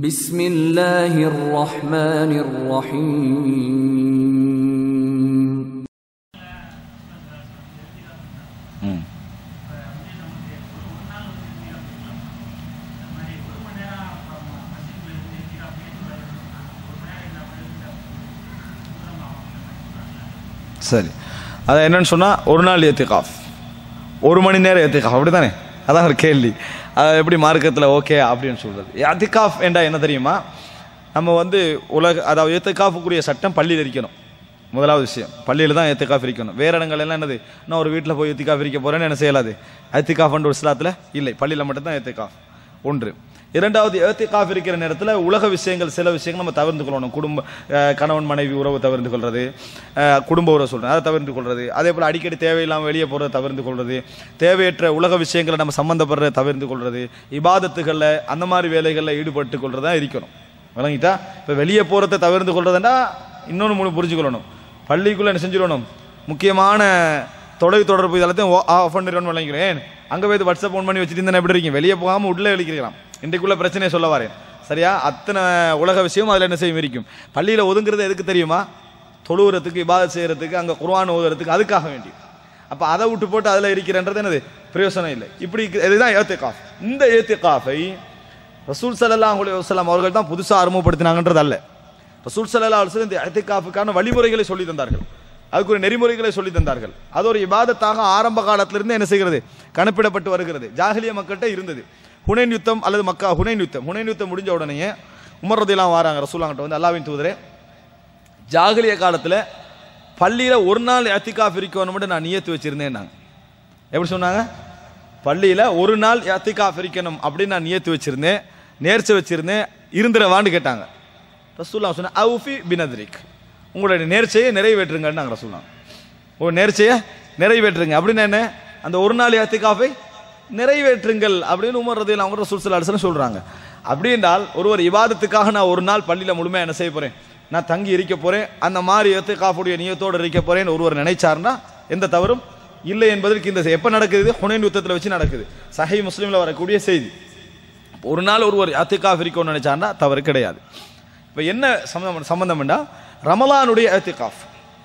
بسم الله الرحمن الرحيم சரி அது என்னன்னு சொன்னால் ஒரு நாள் ஏத்திகாஃப் ஒரு மணி நேரம் ஏத்திகாஃப் அப்படி தானே அதான் ஒரு கேள்வி அது எப்படி மார்க்கத்தில் ஓகே அப்படின்னு சொல்கிறது ஏத்திகாஃப் என்றா என்ன தெரியுமா நம்ம வந்து உலக அதாவது ஏத்திகாஃபுக்குரிய சட்டம் பள்ளியில் இருக்கணும் முதலாவது விஷயம் பள்ளியில் தான் ஏத்திகாஃப் இருக்கணும் வேற இடங்கள் எல்லாம் என்னது நான் ஒரு வீட்டில் போய் ஏத்திகாஃப் இருக்க போகிறேன்னு என்ன செய்யலாது ஏத்திகாஃப்ன்ற ஒரு இஸ்லாத்தில் இல்லை பள்ளியில் மட்டும்தான் ஏத்திகாஃப் ஒன்று இரண்டாவது ஏத்திகாஃப் இருக்கிற நேரத்தில் உலக விஷயங்கள் சில விஷயங்கள் நம்ம தவிர்த்து கொள்ளணும் குடும்ப அஹ், கணவன் மனைவி உறவு தவிர்த்து கொள்வது அஹ், குடும்ப உறவு சொல்கிறேன் அதை தவிர்த்து கொள்வது அதே போல் அடிக்கடி தேவையில்லாமல் வெளியே போகிறத தவிர்த்து கொள்வது தேவையற்ற உலக விஷயங்களை நம்ம சம்மந்தப்படுறத தவிர்த்து கொள்வது இபாதத்துகளில் அந்த மாதிரி வேலைகளில் ஈடுபட்டு கொள்றது தான் இருக்கணும் விளங்கிட்டா இப்போ வெளியே போகிறத தவிர்த்து கொள்றதுன்னா இன்னொன்று மூணு புரிஞ்சுக்கொள்ளணும் பள்ளிக்குள்ளே என்ன செஞ்சிடணும் முக்கியமான தொலை தொடர்பு இதெல்லாத்தையும் ஆஃப் பண்ணிடணும் விளங்கிக்கிறேன் அங்கே போய் வாட்ஸ்அப் ஃபோன் பண்ணி வச்சுட்டு இருந்தா எப்படி இருக்கீங்க வெளியே போகாமல் உள்ளே வெளிக்கலாம் இன்றைக்குள்ள பிரச்சனையை சொல்ல வரேன் சரியா அத்தனை உலக விஷயம் அதில் என்ன செய்யும் இருக்கும் பள்ளியில் ஒதுங்குறது எதுக்கு தெரியுமா தொழுவுறதுக்கு இபாதத் செய்யறதுக்கு அங்கே குர்ஆன் ஓதுறதுக்கு அதுக்காக வேண்டி அப்போ அதை விட்டு போட்டு அதில் இருக்கிறன்றது என்னது பிரயோசனம் இல்லை இப்படி இருக்கு- இதுதான் ஏத்திகாஃப் இந்த ஏத்திகாஃபை ரசூல் ஸல்லல்லாஹு அலைஹி வஸல்லம் அவர்கள் தான் புதுசாக அறிமுகப்படுத்தினாங்கன்றது அல்ல ரசூல் ஸல்லல்லாஹு அலைஹி வஸல்லம் இந்த ஏத்திகாஃபுக்கான வழிமுறைகளை சொல்லி தந்தார்கள் அதுக்கு ஒரு நெறிமுறைகளை சொல்லி தந்தார்கள் அது ஒரு இபாதத்தாக ஆரம்ப காலத்திலிருந்து என்ன செய்கிறது கணப்பிடப்பட்டு வருகிறது ஜாஹிலிய மக்கள்கிட்ட இருந்தது ஹுனைன் யுத்தம் அல்லது மக்கா ஹுனைன் யுத்தம் ஹுனைன் யுத்தம் முடிஞ்ச உடனே உமர் ரதிலாம் வராங்க ரசூலாங்கிட்ட வந்து அல்லாவின் தூதரே ஜாகிலிய காலத்தில் பள்ளியில் ஒரு நாள் ஏத்திகாஃப் இருக்கணும்னு நான் நியத்து வச்சிருந்தேன் நாங்கள் எப்படி சொன்னாங்க பள்ளியில் ஒரு நாள் ஏத்திகாஃப் இருக்கணும் அப்படின்னு நான் நியத்து வச்சிருந்தேன் நேர்ச்சி வச்சிருந்தேன் இருந்துறவான்னு கேட்டாங்க ரசூல்லா சொன்ன அவுஃபி பினத்ரிக் உங்களுடைய நேர்ச்சையை நிறைவேற்றுங்கன்னு நாங்கள் ரசூல்லா ஓ நேர்ச்சையை நிறைவேற்றுங்க அப்படின்னு என்ன அந்த ஒரு நாள் ஏத்திகாஃபை நிறைவேற்றுங்கள் அப்படின்னு உமர் ரதியில் அவங்க ரசூல் சல்லா அலிஸ்லாம் சொல்கிறாங்க அப்படி என்றால் ஒருவர் இவாதத்துக்காக நான் ஒரு நாள் பள்ளியில் முழுமையாக என்ன செய்ய போகிறேன் நான் தங்கி இருக்க போகிறேன் அந்த மாதிரி ஏத்திகாஃபுடைய நியத்தோடு இருக்க போகிறேன்னு ஒருவர் நினைச்சாருன்னா எந்த தவறும் இல்லை என்பதற்கு இந்த எப்போ நடக்குது ஹுனைன் யுத்தத்தில் வச்சு நடக்குது சஹி முஸ்லீமில் வரக்கூடிய செய்தி ஒரு நாள் ஒருவர் அத்திகாஃப் இருக்கணும்னு நினைச்சாருன்னா தவறு கிடையாது இப்போ என்ன சம்பந்தம் சம்பந்தம்னா ரமலானுடைய அத்திகாஃப்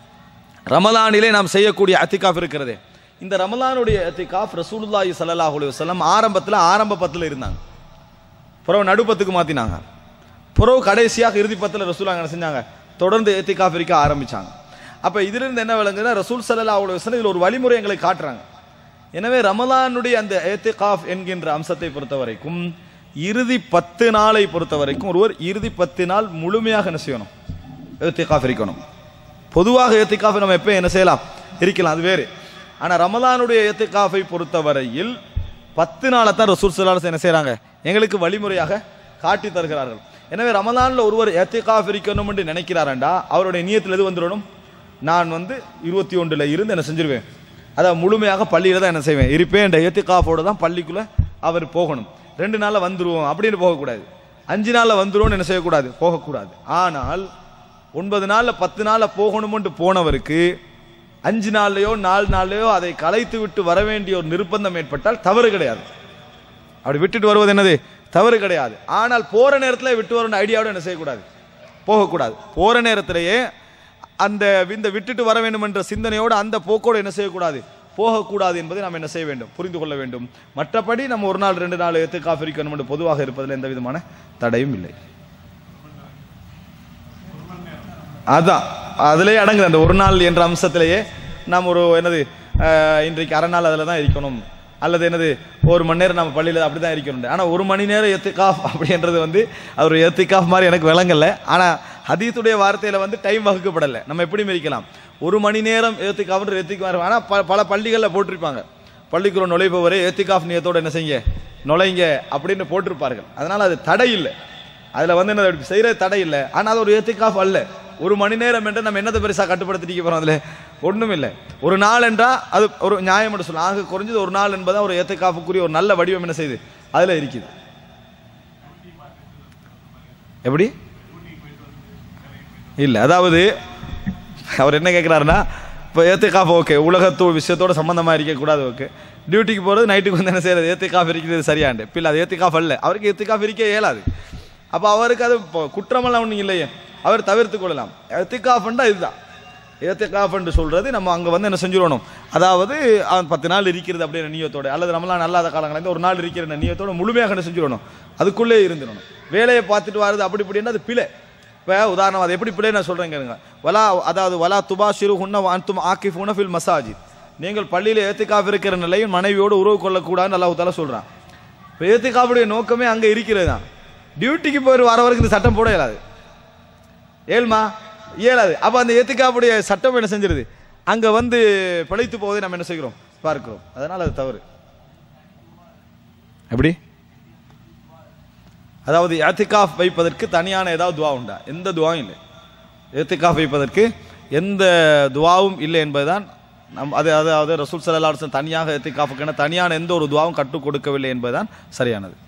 ரமலானிலே நாம் செய்யக்கூடிய அத்திகாஃப் இருக்கிறதே இந்த ரமலானுடைய அத்திகாஃப் ரசூலுல்லாஹி ஸல்லல்லாஹு அலைஹி வஸல்லம் ஆரம்பத்தில் ஆரம்ப பத்தில் இருந்தாங்க பிறகு நடுப்பத்துக்கு மாற்றினாங்க பிறகு கடைசியாக இறுதி பத்தில் ரசூலா என்ன செஞ்சாங்க தொடர்ந்து ஏத்திகாஃப் இருக்க ஆரம்பிச்சாங்க அப்போ இதிலிருந்து என்ன விளங்குதுன்னா ரசூல் ஸல்லல்லாஹு அலைஹி வஸல்லம் இதில் ஒரு வழிமுறை எங்களை காட்டுறாங்க எனவே ரமலானுடைய அந்த ஏத்திகாஃப் என்கின்ற அம்சத்தை பொறுத்த வரைக்கும் இறுதி பத்து நாளை பொறுத்த வரைக்கும் ஒருவர் இறுதி பத்து நாள் முழுமையாக என்ன செய்யணும் ஏத்திகாஃப் இருக்கணும் பொதுவாக ஏத்திகாஃப் நம்ம எப்போ என்ன செய்யலாம் இருக்கலாம் அது வேறு ஆனால் ரமலானுடைய ஏத்திகாஃபை பொறுத்தவரையில் பத்து நாளை தான் ரசூல் சலாஸ் என்ன செய்கிறாங்க எங்களுக்கு வழிமுறையாக காட்டி தருகிறார்கள் எனவே ரமலானில் ஒருவர் ஏத்திகாஃப் இருக்கணும் என்று நினைக்கிறாரண்டா அவருடைய நியத்தில் எது வந்துடணும் நான் வந்து இருபத்தி ஒன்றில் இருந்து என்ன செஞ்சிருவேன் அதை முழுமையாக பள்ளியில் தான் என்ன செய்வேன் இருப்பேன் என்ற ஏத்திகாஃபோடு தான் பள்ளிக்குள்ளே அவர் போகணும் ரெண்டு நாளில் வந்துருவோம் அப்படின்னு போகக்கூடாது அஞ்சு நாளில் வந்துருவோம்னு என்ன செய்யக்கூடாது போகக்கூடாது ஆனால் ஒன்பது நாளில் பத்து நாளில் போகணும்னு போனவருக்கு அஞ்சு நாள்லையோ நாலு நாள்லையோ அதை கலைத்து விட்டு வர வேண்டிய ஒரு நிர்பந்தம் ஏற்பட்டால் தவறு கிடையாது அப்படி விட்டுட்டு வருவது என்னது தவறு கிடையாது ஆனால் போற நேரத்தில் விட்டு வர ஐடியாவோட என்ன செய்யக்கூடாது போகக்கூடாது போற நேரத்திலேயே அந்த இந்த விட்டுட்டு வர வேண்டும் என்ற சிந்தனையோடு அந்த போக்கோடு என்ன செய்யக்கூடாது போகக்கூடாது என்பதை நாம் என்ன செய்ய வேண்டும் புரிந்து கொள்ள வேண்டும் மற்றபடி நம்ம ஒரு நாள் ரெண்டு நாள் எத்து காஃபி இருக்கணும் என்று பொதுவாக இருப்பதில் எந்த விதமான தடையும் இல்லை அதான் அதிலேயே அடங்குது அந்த ஒரு நாள் என்ற அம்சத்திலேயே நாம் ஒரு என்னது அஹ், இன்றைக்கு அரை நாள் அதில் தான் இருக்கணும் அல்லது என்னது ஒரு மணி நேரம் நம்ம பள்ளியில் அப்படி தான் இருக்கணும் ஆனால் ஒரு மணி நேரம் எத்திகாஃப் அப்படின்றது வந்து அது ஒரு எத்திகாஃப் மாதிரி எனக்கு விளங்கல ஆனால் ஹதீத்துடைய வார்த்தையில் வந்து டைம் வகுக்கப்படலை நம்ம எப்படி மிரிக்கலாம் ஒரு மணி நேரம் ஏத்திகாஃப்ன்ற ஏத்திகாஃப் ஆனால் ப பல பள்ளிகளில் போட்டிருப்பாங்க பள்ளிக்குள்ள நுழைபவரே ஏத்திகாஃப் நியத்தோட என்ன செய்யுங்க நுழைங்க அப்படின்னு போட்டிருப்பார்கள் அதனால் அது தடை இல்லை அதில் வந்து என்ன செய்கிறது தடை இல்லை ஆனால் அது ஒரு ஏத்திகாஃப் அல்ல ஒரு மணி நேரம் என்று நம்ம என்னத்தை பெருசாக கட்டுப்படுத்திட்டு போகிறோம் அதில் ஒன்றும் இல்லை ஒரு நாள் என்றால் அது ஒரு நியாயம் என்று சொல்லலாம் ஆக குறைஞ்சது ஒரு நாள் என்பதா ஒரு ஏத்திகாஃபுக்குரிய ஒரு நல்ல வடிவம் என்ன செய்யுது அதில் இருக்குது எப்படி இல்லை அதாவது அவர் என்ன கேட்குறாருன்னா இப்போ ஏத்திகாஃப் ஓகே உலகத்து விஷயத்தோட சம்மந்தமாக இருக்கக்கூடாது ஓகே டியூட்டிக்கு போகிறது நைட்டுக்கு வந்து என்ன செய்யறது ஏத்திகாஃப் இருக்கிறது சரியாண்டு இப்போ இல்லை அது ஏத்திகாஃப் அல்ல அவருக்கு ஏத்திகாஃப் இருக்க இயலாது அப்போ அவருக்கு அது இப்போ குற்றமெல்லாம் ஒன்றும் இல்லையே அவர் தவிர்த்து கொள்ளலாம் எத்திகாஃப்ண்டா இதுதான் ஏத்திகாஃப்னு சொல்றது நம்ம அங்கே வந்து என்ன செஞ்சிடணும் அதாவது அவன் பத்து நாள் இருக்கிறது அப்படின்ற நியத்தோட அல்லது நம்மளாம் நல்லாத காலங்களில் ஒரு நாள் இருக்கிற நியத்தோட முழுமையாக என்ன செஞ்சிடணும் அதுக்குள்ளே இருந்துடணும் வேலையை பார்த்துட்டு வர்றது அப்படி இப்படின்னா அது பிழை இப்போ உதாரணம் அது எப்படி பிள்ளை நான் சொல்கிறேன் கேளுங்க வலா அதாவது வலா துபா ஷிரு ஹுன்ன அன்தும் ஆக்கிஃப் ஃபில் மசாஜித் நீங்கள் பள்ளியில் ஏத்திகாஃப் இருக்கிற நிலையில் மனைவியோடு உறவு கொள்ளக்கூடாதுன்னு அல்லாஹ் தாலா சொல்கிறான் இப்போ ஏத்திகாஃபுடைய நோக்கமே அங்கே இருக்கிறது தான் டியூட்டிக்கு போய் வர வரைக்கும் இந்த சட்டம் போட இயலாது ஏழ்மா இயலாது அப்போ அந்த ஏத்திகாஃபுடைய சட்டம் என்ன செஞ்சிருது அங்கே வந்து பிழைத்து போவதை நம்ம என்ன செய்கிறோம் பார்க்கிறோம் அதனால் அது தவறு எப்படி அதாவது ஏத்திகாஃப் வைப்பதற்கு தனியான ஏதாவது துவா உண்டா எந்த துவாவும் இல்லை ஏத்திகாஃப் வைப்பதற்கு எந்த துவாவும் இல்லை என்பதுதான் நம் அது அதாவது ரசூல் சல்லா தனியாக ஏத்திகாஃபுக்கான தனியான எந்த ஒரு துவாவும் கற்றுக் கொடுக்கவில்லை என்பதுதான் சரியானது